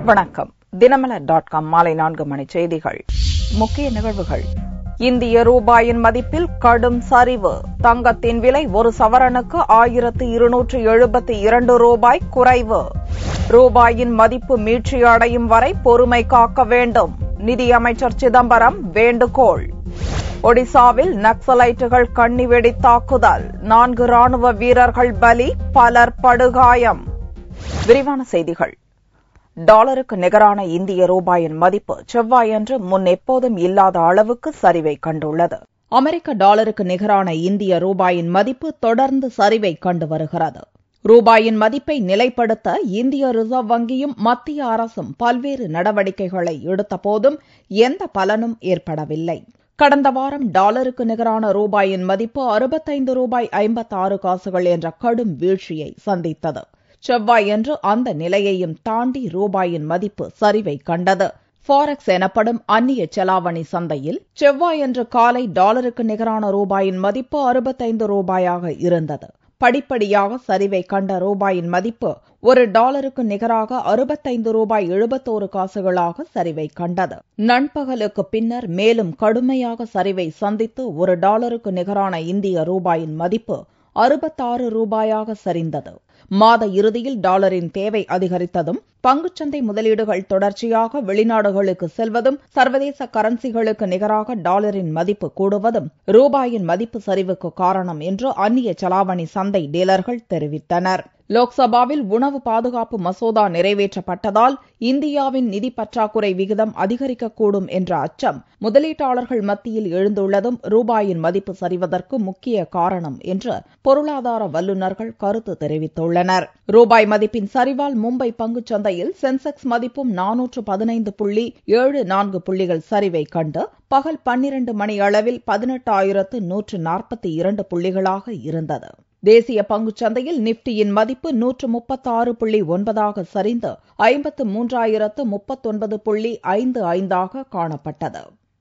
வணக்கம் Dinamalar dot com மாலை நான்கு மணி செய்திகள் முக்கிய நிகழ்வுகள் இந்திய ரூபாயின் மதிப்பில் கடும் சரிவு தங்கத்தின் விலை ஒரு சவரனுக்கு ஆயிரத்து இருநூற்று எழுபத்தி இரண்டு ரூபாய் குறைவு ரூபாயின் மதிப்பு மீட்சியடையும் வரை பொறுமை காக்க வேண்டும் நிதியமைச்சர் சிதம்பரம் வேண்டுகோள் ஒடிசாவில் நக்சலைட்டுகள் கண்ணிவெடி தாக்குதல் நான்கு ராணுவ வீரர்கள் பலி பலர் படுகாயம் விரிவான செய்திகள் டாலருக்கு நிகரான இந்திய ரூபாயின் மதிப்பு செவ்வாயன்று முன் எப்போதும் இல்லாத அளவுக்கு சரிவை கண்டுள்ளது அமெரிக்க டாலருக்கு நிகரான இந்திய ரூபாயின் மதிப்பு தொடர்ந்து சரிவை கண்டு வருகிறது ரூபாயின் மதிப்பை நிலைப்படுத்த இந்திய ரிசர்வ் வங்கியும் மத்திய அரசும் பல்வேறு நடவடிக்கைகளை எடுத்தபோதும் எந்த பலனும் ஏற்படவில்லை கடந்த வாரம் டாலருக்கு நிகரான ரூபாயின் மதிப்பு அறுபத்தைந்து ரூபாய் ஐம்பத்தாறு காசுகள் என்ற கடும் வீழ்ச்சியை சந்தித்தது செவ்வாயன்று அந்த நிலையையும் தாண்டி ரூபாயின் மதிப்பு சரிவை கண்டது ஃபாரெக்ஸ் எனப்படும் அந்நிய செலாவணி சந்தையில் செவ்வாயன்று காலை டாலருக்கு நிகரான ரூபாயின் மதிப்பு அறுபத்தைந்து ரூபாயாக இருந்தது படிப்படியாக சரிவை கண்ட ரூபாயின் மதிப்பு ஒரு டாலருக்கு நிகராக அறுபத்தைந்து ரூபாய் எழுபத்தோரு காசுகளாக சரிவை கண்டது நண்பகலுக்கு பின்னர் மேலும் கடுமையாக சரிவை சந்தித்து ஒரு டாலருக்கு நிகரான இந்திய ரூபாயின் மதிப்பு அறுபத்தாறு ரூபாயாக சரிந்தது மாத இறுதியில் டாலரின் தேவை அதிகரித்ததும் பங்குச்சந்தை முதலீடுகள் தொடர்ச்சியாக வெளிநாடுகளுக்கு செல்வதும் சர்வதேச கரன்சிகளுக்கு நிகராக டாலரின் மதிப்பு கூடுவதும் ரூபாயின் மதிப்பு சரிவுக்கு காரணம் என்று அந்நிய செலாவணி சந்தை டீலர்கள் தெரிவித்தனர் லோக்சபாவில் உணவு பாதுகாப்பு மசோதா நிறைவேற்றப்பட்டதால் இந்தியாவின் நிதி பற்றாக்குறை விகிதம் அதிகரிக்கக்கூடும் என்ற அச்சம் முதலீட்டாளர்கள் மத்தியில் எழுந்துள்ளதும் ரூபாயின் மதிப்பு சரிவதற்கு முக்கிய காரணம் என்று பொருளாதார வல்லுநர்கள் கருத்து தெரிவித்துள்ளனர் ரூபாய் மதிப்பின் சரிவால் மும்பை பங்குச்சந்தையில் சென்செக்ஸ் மதிப்பும் நானூற்று பதினைந்து புள்ளி ஏழு நான்கு புள்ளிகள் சரிவை கண்டு பகல் பன்னிரண்டு மணி அளவில் பதினெட்டாயிரத்து நூற்று நாற்பத்தி இரண்டு புள்ளிகளாக இருந்தது தேசிய பங்குச்சந்தையில் நிப்டியின் மதிப்பு நூற்று முப்பத்தாறு புள்ளி ஒன்பதாக சரிந்து ஐம்பத்து மூன்றாயிரத்து முப்பத்தொன்பது புள்ளி ஐந்து ஐந்தாக காணப்பட்டது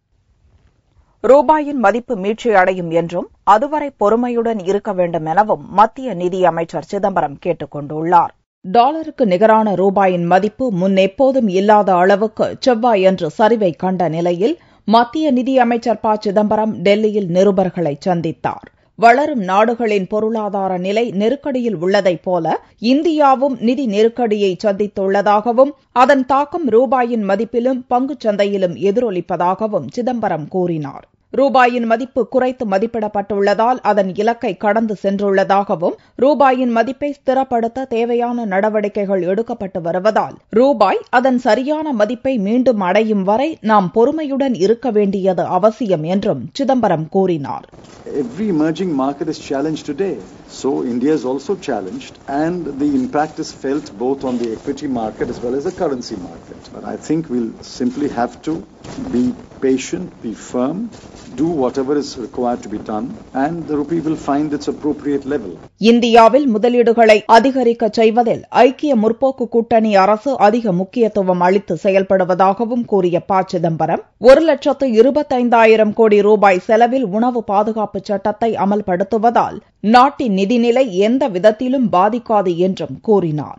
ரூபாயின் மதிப்பு மீட்சியடையும் என்றும் அதுவரை பொறுமையுடன் இருக்க வேண்டும் எனவும் மத்திய நிதியமைச்சர் சிதம்பரம் கேட்டுக் கொண்டுள்ளார் டாலருக்கு நிகரான ரூபாயின் மதிப்பு முன் எப்போதும் இல்லாத அளவுக்கு செவ்வாயன்று சரிவை கண்ட நிலையில் மத்திய நிதியமைச்சர் ப சிதம்பரம் டெல்லியில் நிருபர்களை சந்தித்தார் வளரும் நாடுகளின் பொருளாதார நிலை நெருக்கடியில் உள்ளதைப் போல இந்தியாவும் நிதி நெருக்கடியை சந்தித்துள்ளதாகவும் அதன் தாக்கம் ரூபாயின் மதிப்பிலும் பங்குச் சந்தையிலும் எதிரொலிப்பதாகவும் சிதம்பரம் கூறினார் ரூபாயின் மதிப்பு குறைத்து மதிப்பிடப்பட்டுள்ளதால் அதன் இலக்கை கடந்து சென்றுள்ளதாகவும் ரூபாயின் மதிப்பை ஸ்திரப்படுத்த தேவையான நடவடிக்கைகள் எடுக்கப்பட்டு வருவதால் ரூபாய் அதன் சரியான மதிப்பை மீண்டும் அடையும் வரை நாம் பொறுமையுடன் இருக்க வேண்டியது அவசியம் என்றும் சிதம்பரம் கூறினார் Every emerging market is challenged today. So India is also challenged and the impact is felt both on the equity market as well as the currency market. But I think we'll simply have to be patient, be firm, do whatever is required to be done and the rupee will find its appropriate level. இந்தியாவில் முதலீடுகளை அதிகரிக்க செய்வதில் ஐக்கிய முற்போக்கு கூட்டணி அரசு அதிக முக்கியத்துவம் அளித்து செயல்படுவதாகவும் கூறிய ப சிதம்பரம் ஒரு லட்சத்து இருபத்தைந்தாயிரம் கோடி ரூபாய் செலவில் உணவு பாதுகாப்பு சட்டத்தை அமல்படுத்துவதால் நாட்டின் நிதிநிலை எந்த விதத்திலும் பாதிக்காது என்றும் கூறினார்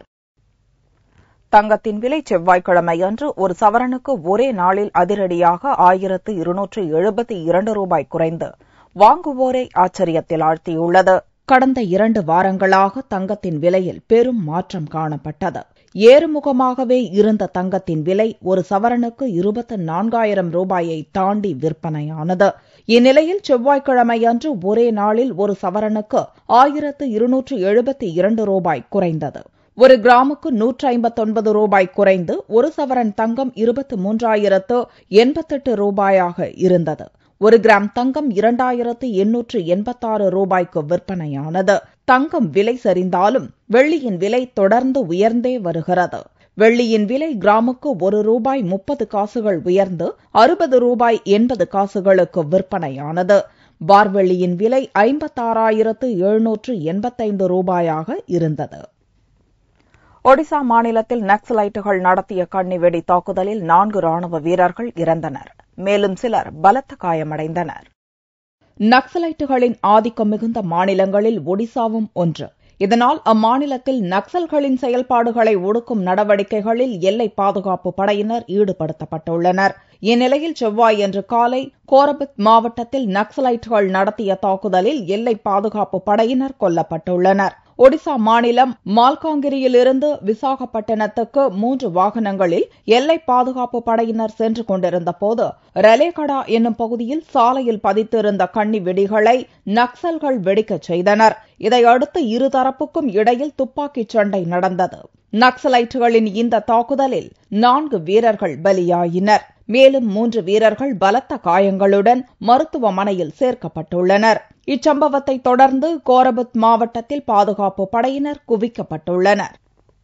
தங்கத்தின் விலை செவ்வாய்க்கிழமை அன்று ஒரு சவரனுக்கு ஒரே நாளில் அதிரடியாக ஆயிரத்து இருநூற்று எழுபத்தி இரண்டு ரூபாய் குறைந்து வாங்குவோரை ஆச்சரியத்தில் ஆழ்த்தியுள்ளது கடந்த இரண்டு வாரங்களாக தங்கத்தின் விலையில் பெரும் மாற்றம் காணப்பட்டது ஏறுமுகமாகவே இருந்த தங்கத்தின் விலை ஒரு சவரனுக்கு இருபத்தி நான்காயிரம் ரூபாயை தாண்டி விற்பனையானது இந்நிலையில் செவ்வாய்க்கிழமை அன்று ஒரே நாளில் ஒரு சவரனுக்கு ஆயிரத்து இருநூற்று எழுபத்தி இரண்டு ரூபாய் குறைந்தது ஒரு கிராமுக்கு நூற்று ஐம்பத்தொன்பது ரூபாய் குறைந்து ஒரு சவரன் தங்கம் இருபத்து மூன்றாயிரத்து எண்பத்தெட்டு ரூபாயாக இருந்தது ஒரு கிராம் தங்கம் இரண்டாயிரத்து எண்ணூற்று எண்பத்தாறு ரூபாய்க்கு விற்பனையானது தங்கம் விலை சரிந்தாலும் வெள்ளியின் விலை தொடர்ந்து உயர்ந்தே வருகிறது வெள்ளியின் விலை கிராமுக்கு ஒரு ரூபாய் முப்பது காசுகள் உயர்ந்து அறுபது ரூபாய் எண்பது காசுகளுக்கு விற்பனையானது பார்வெள்ளியின் விலை ஐம்பத்தாறாயிரத்து எழுநூற்று எண்பத்தைந்து ரூபாயாக இருந்தது ஒடிசா மாநிலத்தில் நக்சலைட்டுகள் நடத்திய கண்ணிவெடி தாக்குதலில் நான்கு ராணுவ வீரர்கள் இறந்தனர் மேலும் சிலர் பலத்த காயமடைந்தனர் நக்சலைட்டுகளின் ஆதிக்கம் மிகுந்த மாநிலங்களில் ஒடிசாவும் ஒன்று இதனால் அம்மாநிலத்தில் நக்சல்களின் செயல்பாடுகளை ஒடுக்கும் நடவடிக்கைகளில் எல்லை பாதுகாப்பு படையினர் ஈடுபடுத்தப்பட்டுள்ளனர் இந்நிலையில் செவ்வாயன்று காலை கோரபத் மாவட்டத்தில் நக்சலைட்டுகள் நடத்திய தாக்குதலில் எல்லை பாதுகாப்பு படையினர் கொல்லப்பட்டுள்ளனர் ஒடிசா மாநிலம் மால்காங்கிரியிலிருந்து விசாகப்பட்டினத்துக்கு மூன்று வாகனங்களில் எல்லை பாதுகாப்பு படையினர் சென்று கொண்டிருந்த போது ரெலேகடா என்னும் பகுதியில் சாலையில் பதித்திருந்த கண்ணி வெடிகளை நக்சல்கள் வெடிக்கச் செய்தனர் இதையடுத்து இருதரப்புக்கும் இடையில் துப்பாக்கிச் சண்டை நடந்தது நக்சலைட்டுகளின் இந்த தாக்குதலில் நான்கு வீரர்கள் பலியாயினர் மேலும் மூன்று வீரர்கள் பலத்த காயங்களுடன் மருத்துவமனையில் சேர்க்கப்பட்டுள்ளனர் இச்சம்பவத்தை தொடர்ந்து கோரபத் மாவட்டத்தில் பாதுகாப்பு படையினர் குவிக்கப்பட்டுள்ளனர்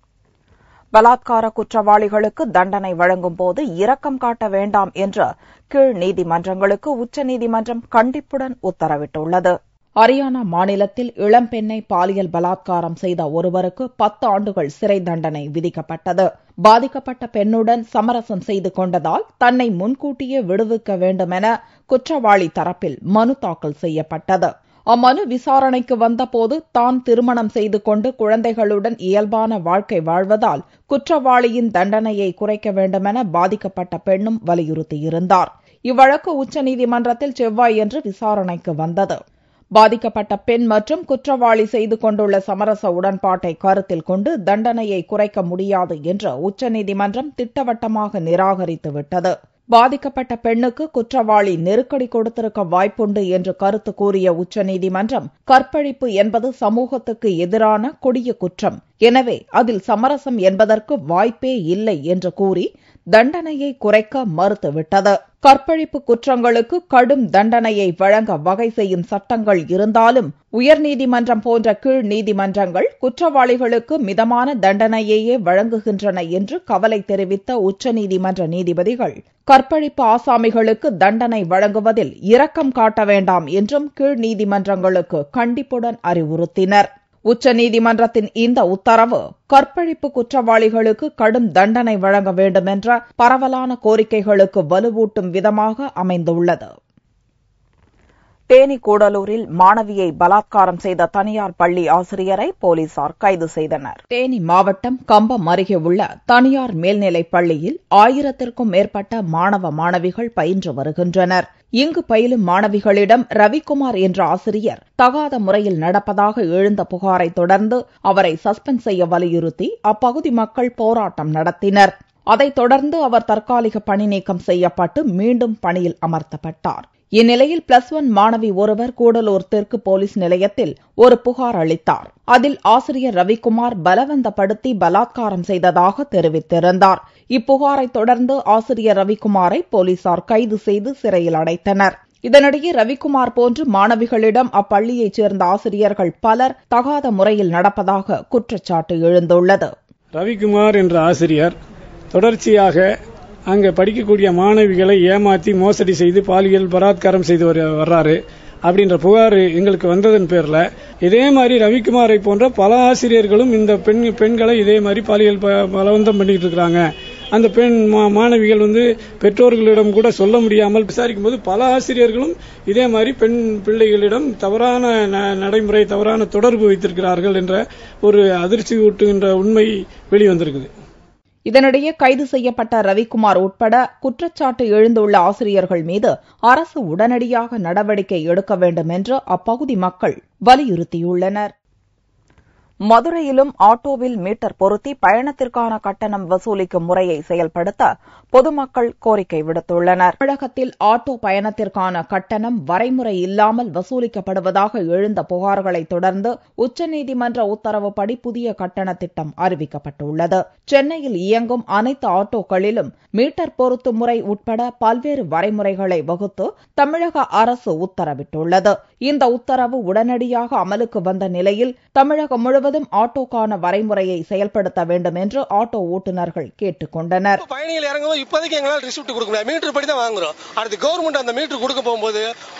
பலாத்கார குற்றவாளிகளுக்கு தண்டனை வழங்கும் போது இரக்கம் காட்ட வேண்டாம் என்று கீழ் நீதிமன்றங்களுக்கு உச்சநீதிமன்றம் கண்டிப்புடன் உத்தரவிட்டுள்ளது ஹரியானா மாநிலத்தில் இளம்பெண்ணை பாலியல் பலாத்காரம் செய்த ஒருவருக்கு பத்து ஆண்டுகள் சிறை தண்டனை விதிக்கப்பட்டது பாதிக்கப்பட்ட பெண்ணுடன் சமரசம் செய்து கொண்டதால் தன்னை முன்கூட்டியே விடுவிக்க வேண்டுமென குற்றவாளி தரப்பில் மனு தாக்கல் செய்யப்பட்டது அம்மனு விசாரணைக்கு வந்தபோது தான் திருமணம் செய்து கொண்டு குழந்தைகளுடன் இயல்பான வாழ்க்கை வாழ்வதால் குற்றவாளியின் தண்டனையை குறைக்க வேண்டுமென பாதிக்கப்பட்ட பெண்ணும் வலியுறுத்தியிருந்தார் இவ்வழக்கு உச்சநீதிமன்றத்தில் செவ்வாயன்று விசாரணைக்கு வந்தது பாதிக்கப்பட்ட பெண் மற்றும் குற்றவாளி செய்து கொண்டுள்ள சமரச உடன்பாட்டை கருத்தில் கொண்டு தண்டனையை குறைக்க முடியாது என்று உச்சநீதிமன்றம் திட்டவட்டமாக நிராகரித்துவிட்டது பாதிக்கப்பட்ட பெண்ணுக்கு குற்றவாளி நெருக்கடி கொடுத்திருக்க வாய்ப்புண்டு என்று கருத்து கூறிய உச்சநீதிமன்றம் கற்பழிப்பு என்பது சமூகத்துக்கு எதிரான கொடிய குற்றம் எனவே அதில் சமரசம் என்பதற்கு வாய்ப்பே இல்லை என்று கூறி தண்டனையை குறைக்க மறுத்துவிட்டது கற்பழிப்பு குற்றங்களுக்கு கடும் தண்டனையை வழங்க வகை செய்யும் சட்டங்கள் இருந்தாலும் உயர்நீதிமன்றம் போன்ற கீழ் நீதிமன்றங்கள் குற்றவாளிகளுக்கு மிதமான தண்டனையையே வழங்குகின்றன என்று கவலை தெரிவித்த உச்சநீதிமன்ற நீதிபதிகள் கற்பழிப்பு ஆசாமிகளுக்கு தண்டனை வழங்குவதில் இரக்கம் காட்ட வேண்டாம் என்றும் கீழ் நீதிமன்றங்களுக்கு கண்டிப்புடன் அறிவுறுத்தினர் உச்சநீதிமன்றத்தின் இந்த உத்தரவு கற்பழிப்பு குற்றவாளிகளுக்கு கடும் தண்டனை வழங்க வேண்டும் என்ற பரவலான கோரிக்கைகளுக்கு வலுவூட்டும் விதமாக அமைந்துள்ளது தேனி கூடலூரில் மாணவியை பலாத்காரம் செய்த தனியார் பள்ளி ஆசிரியரை போலீசார் கைது செய்தனர் தேனி மாவட்டம் கம்பம் அருகே உள்ள தனியார் மேல்நிலைப் பள்ளியில் ஆயிரத்திற்கும் மேற்பட்ட மாணவ மாணவிகள் பயின்று வருகின்றனர் இங்கு பயிலும் மாணவிகளிடம் ரவிக்குமார் என்ற ஆசிரியர் தகாத முறையில் நடப்பதாக எழுந்த புகாரை தொடர்ந்து அவரை சஸ்பெண்ட் செய்ய வலியுறுத்தி அப்பகுதி மக்கள் போராட்டம் நடத்தினர் அதைத் தொடர்ந்து அவர் தற்காலிக பணி நீக்கம் செய்யப்பட்டு மீண்டும் பணியில் அமர்த்தப்பட்டார் இந்நிலையில் பிளஸ் ஒன் மாணவி ஒருவர் கூடலூர் தெற்கு போலீஸ் நிலையத்தில் ஒரு புகார் அளித்தார் அதில் ஆசிரியர் ரவிக்குமார் பலவந்தப்படுத்தி பலாத்காரம் செய்ததாக தெரிவித்திருந்தார் இப்புகாரை தொடர்ந்து ஆசிரியர் ரவிக்குமாரை போலீசார் கைது செய்து சிறையில் அடைத்தனர் இதனிடையே ரவிக்குமார் போன்று மாணவிகளிடம் அப்பள்ளியைச் சேர்ந்த ஆசிரியர்கள் பலர் தகாத முறையில் நடப்பதாக குற்றச்சாட்டு எழுந்துள்ளது ரவிக்குமார் என்ற ஆசிரியர் தொடர்ச்சியாக அங்கே படிக்கக்கூடிய மாணவிகளை ஏமாற்றி மோசடி செய்து பாலியல் பலாத்காரம் செய்து வர்றாரு அப்படின்ற புகார் எங்களுக்கு வந்ததன் பேர்ல இதே மாதிரி ரவிக்குமாரை போன்ற பல ஆசிரியர்களும் இந்த பெண் பெண்களை இதே மாதிரி பாலியல் பலவந்தம் பண்ணிட்டு இருக்கிறாங்க அந்த பெண் மாணவிகள் வந்து பெற்றோர்களிடம் கூட சொல்ல முடியாமல் விசாரிக்கும் போது பல ஆசிரியர்களும் இதே மாதிரி பெண் பிள்ளைகளிடம் தவறான நடைமுறை தவறான தொடர்பு வைத்திருக்கிறார்கள் என்ற ஒரு அதிர்ச்சி ஊட்டுகின்ற உண்மை வெளிவந்திருக்குது இதனிடையே கைது செய்யப்பட்ட ரவிக்குமார் உட்பட குற்றச்சாட்டு எழுந்துள்ள ஆசிரியர்கள் மீது அரசு உடனடியாக நடவடிக்கை எடுக்க வேண்டும் என்று அப்பகுதி மக்கள் வலியுறுத்தியுள்ளனர் மதுரையிலும் ஆட்டோவில் மீட்டர் பொருத்தி பயணத்திற்கான கட்டணம் வசூலிக்கும் முறையை செயல்படுத்த பொதுமக்கள் கோரிக்கை விடுத்துள்ளனர் தமிழகத்தில் ஆட்டோ பயணத்திற்கான கட்டணம் வரைமுறை இல்லாமல் வசூலிக்கப்படுவதாக எழுந்த புகார்களை தொடர்ந்து உச்சநீதிமன்ற உத்தரவுப்படி புதிய கட்டண திட்டம் அறிவிக்கப்பட்டுள்ளது சென்னையில் இயங்கும் அனைத்து ஆட்டோக்களிலும் மீட்டர் பொருத்தும் முறை உட்பட பல்வேறு வரைமுறைகளை வகுத்து தமிழக அரசு உத்தரவிட்டுள்ளது இந்த உத்தரவு உடனடியாக அமலுக்கு வந்த நிலையில் தமிழகம் முழுவதும் ஆட்டோக்கான வரைமுறையை செயல்படுத்த வேண்டும் என்று ஆட்டோ ஓட்டுநர்கள் கேட்டுக் கொண்டனர் பயணிகள் இறங்கும்போது இப்போதைக்கு எங்களால் ரிசிப்ட் கொடுக்க முடியாது மீட்டர் படி தான் வாங்குறோம் அடுத்து கவர்மெண்ட் அந்த மீட்டர் கொடுக்க போகும்போது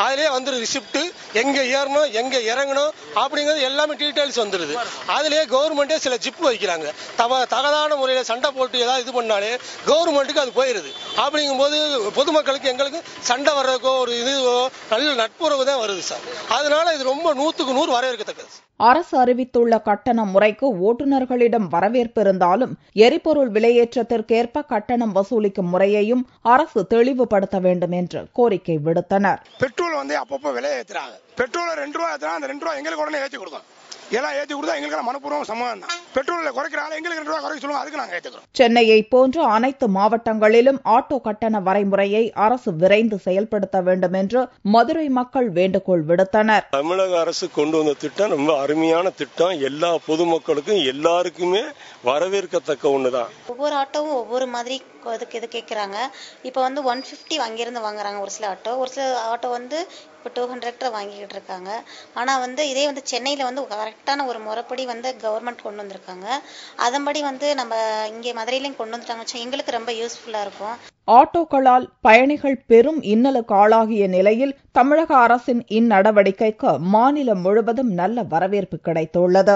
அதிலே வந்து ரிசிப்ட் எங்க ஏறணும் எங்க இறங்கணும் அப்படிங்கிறது எல்லாமே டீடைல்ஸ் வந்துருது அதிலே கவர்மெண்டே சில ஜிப் வைக்கிறாங்க தவ தகதான முறையில் சண்டை போட்டு ஏதாவது இது பண்ணாலே கவர்மெண்ட்டுக்கு அது போயிருது அப்படிங்கும்போது பொதுமக்களுக்கு எங்களுக்கு சண்டை வர்றதுக்கோ ஒரு இது நல்ல நட்புறவு தான் வருது சார் அதனால இது ரொம்ப நூற்றுக்கு நூறு வரவேற்கத்தக்கது அரசு அறிவித்துள்ள கட்டண முறைக்கு ஓட்டுநர்களிடம் வரவேற்பு இருந்தாலும் எரிபொருள் விலையேற்றத்திற்கேற்ப கட்டணம் வசூலிக்கும் முறையையும் அரசு தெளிவுபடுத்த வேண்டும் என்று கோரிக்கை விடுத்தனர் பெட்ரோல் வந்து அப்பப்போ விலை ஏத்துறாங்க பெட்ரோல் ரெண்டு ரூபா ஏத்துறா அந்த ரெண்டு ரூபா எங்களுக்கு உடனே ஏத்தி கொடுக்கும் எல்லாம் ஏத்தி கொடுத்தா எங்களுக்கு மனப்பூர்வம் சம்மதம் தான் பெட்ரோல்ல குறைக்கிறாங்க எங்களுக்கு ரெண்டு ரூபா குறைக்க சொல்லுங்க அதுக்கு நாங்க ஏத்துக்கிறோம் சென்னையை போன்ற அனைத்து மாவட்டங்களிலும் ஆட்டோ கட்டண வரைமுறையை அரசு விரைந்து செயல்படுத்த வேண்டும் என்று மதுரை மக்கள் வேண்டுகோள் விடுத்தனர் தமிழக அரசு கொண்டு வந்த திட்டம் ரொம்ப அருமையான திட்டம் எல்லா பொதுமக்களுக்கும் எல்லாருக்குமே வரவேற்கத்தக்க ஒண்ணுதான் ஒவ்வொரு ஆட்டோவும் ஒவ்வொரு மாதிரி இதுக்கு இது கேட்குறாங்க இப்போ வந்து ஒன் ஃபிஃப்டி அங்கேருந்து வாங்குறாங்க ஒரு சில ஆட்டோ ஒரு சில ஆட்டோ வந்து இப்போ டூ ஹண்ட்ரட் வாங்கிக்கிட்டு இருக்காங்க ஆனால் வந்து இதே வந்து சென்னையில் வந்து கரெக்டான ஒரு முறைப்படி வந்து கவர்மெண்ட் கொண்டு வந்திருக்காங்க அதன்படி வந்து நம்ம இங்கே மதுரையிலையும் கொண்டு வந்துட்டாங்க வச்சா எங்களுக்கு ரொம்ப யூஸ்ஃபுல்லாக இருக்கும் ஆட்டோக்களால் பயணிகள் பெரும் இன்னலுக்கு ஆளாகிய நிலையில் தமிழக அரசின் இந்நடவடிக்கைக்கு மாநிலம் முழுவதும் நல்ல வரவேற்பு கிடைத்துள்ளது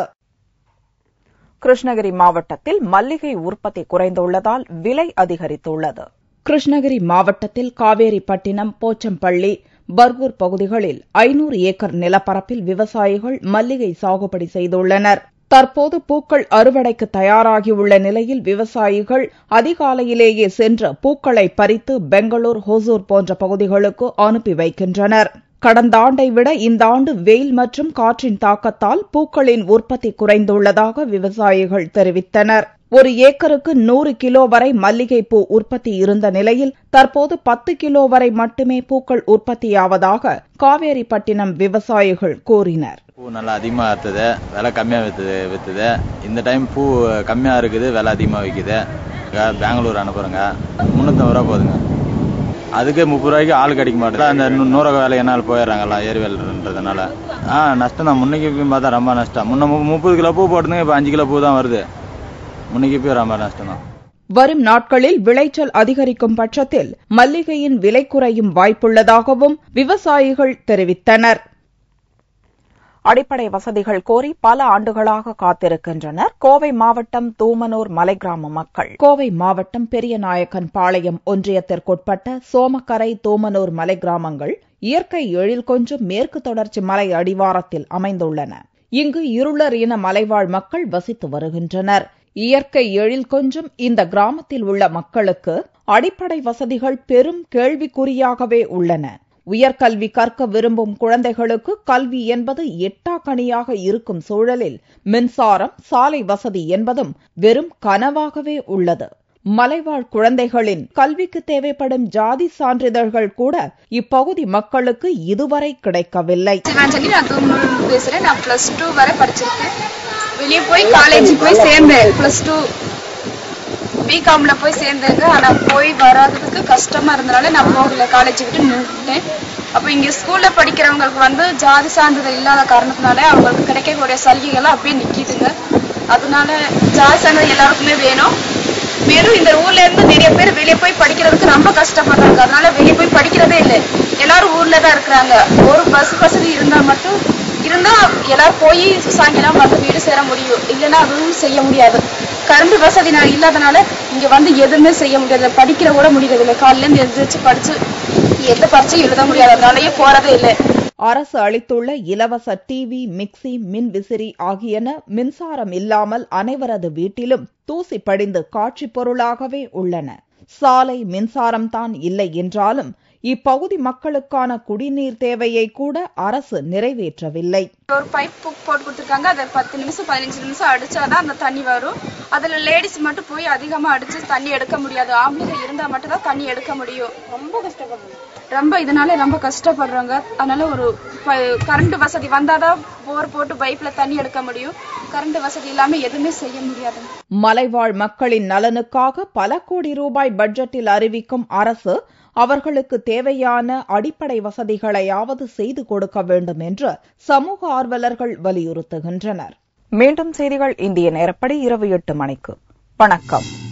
கிருஷ்ணகிரி மாவட்டத்தில் மல்லிகை உற்பத்தி குறைந்துள்ளதால் விலை அதிகரித்துள்ளது கிருஷ்ணகிரி மாவட்டத்தில் காவேரிப்பட்டினம் போச்சம்பள்ளி பர்கூர் பகுதிகளில் ஐநூறு ஏக்கர் நிலப்பரப்பில் விவசாயிகள் மல்லிகை சாகுபடி செய்துள்ளனர் தற்போது பூக்கள் அறுவடைக்கு தயாராகியுள்ள நிலையில் விவசாயிகள் அதிகாலையிலேயே சென்று பூக்களை பறித்து பெங்களூர் ஹொசூர் போன்ற பகுதிகளுக்கு அனுப்பி வைக்கின்றனர் கடந்த ஆண்டை விட இந்த ஆண்டு வெயில் மற்றும் காற்றின் தாக்கத்தால் பூக்களின் உற்பத்தி குறைந்துள்ளதாக விவசாயிகள் தெரிவித்தனர் ஒரு ஏக்கருக்கு நூறு கிலோ வரை மல்லிகை பூ உற்பத்தி இருந்த நிலையில் தற்போது பத்து கிலோ வரை மட்டுமே பூக்கள் உற்பத்தியாவதாக காவேரிப்பட்டினம் விவசாயிகள் கூறினர் பூ நல்லா அதிகமாக விற்றுது விலை கம்மியாக விற்றுது விற்றுது இந்த டைம் பூ கம்மியாக இருக்குது விலை அதிகமாக விற்குது பெங்களூர் அனுப்புகிறேங்க முந்நூற்றம்பது ரூபா போகுதுங்க அதுக்கே முப்பது ரூபாய்க்கு ஆள் கிடைக்க மாட்டேங்குது அந்த நூ- நூறக வேலை என்னால் போயிடுறாங்கல்ல ஏரிவேல்ன்றதுனால ஆ நஷ்டம் தான் முன்னைக்கு இப்பயும் பார்த்தா ரொம்ப நஷ்டம் முன்ன மு- முப்பது கிலோ பூ போட்டுங்க இப்போ அஞ்சு கிலோ பூ தான் வருது முன்னைக்கு இப்பயும் ரொம்ப நஷ்டம் தான் வரும் நாட்களில் விளைச்சல் அதிகரிக்கும் பட்சத்தில் மல்லிகையின் விலை குறையும் வாய்ப்புள்ளதாகவும் விவசாயிகள் தெரிவித்தனர் அடிப்படை வசதிகள் கோரி பல ஆண்டுகளாக காத்திருக்கின்றனர் கோவை மாவட்டம் தூமனூர் மலை கிராம மக்கள் கோவை மாவட்டம் பெரியநாயக்கன் பாளையம் ஒன்றியத்திற்குட்பட்ட சோமக்கரை தூமனூர் மலை கிராமங்கள் இயற்கை எழில் கொஞ்சம் மேற்கு தொடர்ச்சி மலை அடிவாரத்தில் அமைந்துள்ளன இங்கு இருளர் இன மலைவாழ் மக்கள் வசித்து வருகின்றனர் இயற்கை எழில் கொஞ்சம் இந்த கிராமத்தில் உள்ள மக்களுக்கு அடிப்படை வசதிகள் பெரும் கேள்விக்குறியாகவே உள்ளன உயர்கல்வி கற்க விரும்பும் குழந்தைகளுக்கு கல்வி என்பது எட்டாக்கனியாக இருக்கும் சூழலில் மின்சாரம் சாலை வசதி என்பதும் வெறும் கனவாகவே உள்ளது மலைவாழ் குழந்தைகளின் கல்விக்கு தேவைப்படும் ஜாதி சான்றிதழ்கள் கூட இப்பகுதி மக்களுக்கு இதுவரை கிடைக்கவில்லை சிவாஞ்சலி நான் தூமூர் பேசுறேன் நான் பிளஸ் டூ வரை படிச்சிருக்கேன் வெளியே போய் காலேஜ் போய் சேர்ந்தேன் பிளஸ் டூ பிகாம்ல போய் சேர்ந்தேங்க ஆனா போய் வராததுக்கு கஷ்டமா இருந்தனால நான் போகல காலேஜ் விட்டு நின்றுட்டேன் அப்போ இங்க ஸ்கூல்ல படிக்கிறவங்களுக்கு வந்து ஜாதி சான்றிதழ் இல்லாத காரணத்தினால அவங்களுக்கு கிடைக்கக்கூடிய சலுகைகள்லாம் அப்படியே நிக்கிதுங்க அதனால ஜாதி சான்றிதழ் எல்லாருக்குமே வேணும் மேலும் இந்த ஊர்ல இருந்து நிறைய பேர் வெளியே போய் படிக்கிறதுக்கு ரொம்ப கஷ்டப்படுறாங்க அதனால வெளியே போய் படிக்கிறதே இல்லை எல்லாரும் ஊர்ல தான் இருக்கிறாங்க ஒரு பஸ் வசதி இருந்தா மட்டும் இருந்தா எல்லாரும் போய் சாயங்காலம் வந்து வீடு சேர முடியும் இல்லைன்னா அதுவும் செய்ய முடியாது கரண்ட் வசதி நான் இல்லாதனால இங்க வந்து எதுவுமே செய்ய முடியாது படிக்கிற கூட முடியறது இல்லை காலையில இருந்து எந்திரிச்சு படிச்சு எந்த பரீட்சையும் எழுத முடியாது அதனாலயே போறதே இல்லை அரசு அளித்துள்ள இலவச டிவி மிக்சி மின் விசிறி ஆகியன மின்சாரம் இல்லாமல் அனைவரது வீட்டிலும் தூசி படிந்து காட்சி பொருளாகவே உள்ளன சாலை மின்சாரம் தான் இல்லை என்றாலும் இப்பகுதி மக்களுக்கான குடிநீர் தேவையை கூட அரசு நிறைவேற்றவில்லை ஒரு பைப் போட்டு கொடுத்துருக்காங்க அதை பத்து நிமிஷம் பதினஞ்சு நிமிஷம் அடிச்சாதான் அந்த தண்ணி வரும் அதுல லேடிஸ் மட்டும் போய் அதிகமா அடிச்சு தண்ணி எடுக்க முடியாது ஆம்பளைங்க இருந்தா மட்டும் தான் தண்ணி எடுக்க முடியும் ரொம்ப கஷ்டப்படுறாங்க ரொம்ப இதனால ரொம்ப கஷ்டப்படுறாங்க அதனால ஒரு கரண்ட் வசதி வந்தாதான் போர் போட்டு பைப்ல தண்ணி எடுக்க முடியும் கரண்ட் வசதி இல்லாம எதுவுமே செய்ய முடியாது மலைவாழ் மக்களின் நலனுக்காக பல கோடி ரூபாய் பட்ஜெட்டில் அறிவிக்கும் அரசு அவர்களுக்கு தேவையான அடிப்படை வசதிகளையாவது செய்து கொடுக்க வேண்டும் என்று சமூக ஆர்வலர்கள் வலியுறுத்துகின்றனர் மீண்டும் செய்திகள் இந்திய நேரப்படி இரவு எட்டு மணிக்கு வணக்கம்